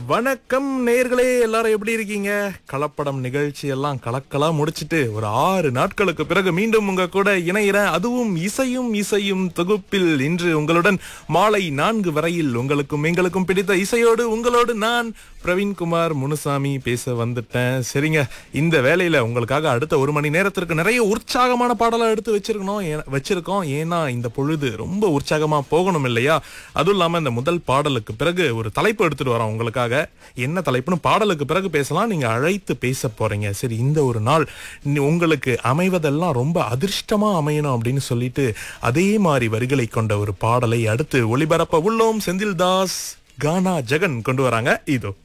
வணக்கம் நேர்களே எல்லாரும் எப்படி இருக்கீங்க கலப்படம் நிகழ்ச்சி எல்லாம் கலக்கலா முடிச்சிட்டு ஒரு ஆறு நாட்களுக்கு பிறகு மீண்டும் உங்க கூட இணையிறேன் அதுவும் இசையும் இசையும் தொகுப்பில் இன்று உங்களுடன் மாலை நான்கு வரையில் உங்களுக்கும் எங்களுக்கும் பிடித்த இசையோடு உங்களோடு நான் பிரவீன்குமார் முனுசாமி பேச வந்துட்டேன் சரிங்க இந்த வேலையில உங்களுக்காக அடுத்த ஒரு மணி நேரத்திற்கு நிறைய உற்சாகமான பாடலா எடுத்து வச்சிருக்கணும் ஏ- வச்சிருக்கோம் ஏன்னா இந்த பொழுது ரொம்ப உற்சாகமா போகணும் இல்லையா அதுவும் இல்லாம இந்த முதல் பாடலுக்கு பிறகு ஒரு தலைப்பு எடுத்துட்டு வரோம் உங்களுக்காக என்ன தலைப்புன்னு பாடலுக்கு பிறகு பேசலாம் நீங்க அழைத்து பேச போறீங்க சரி இந்த ஒரு நாள் நி- உங்களுக்கு அமைவதெல்லாம் ரொம்ப அதிர்ஷ்டமா அமையணும் அப்படின்னு சொல்லிட்டு அதே மாதிரி வரிகளை கொண்ட ஒரு பாடலை அடுத்து ஒளிபரப்ப உள்ளோம் செந்தில்தாஸ் கானா ஜெகன் கொண்டு வராங்க இதோ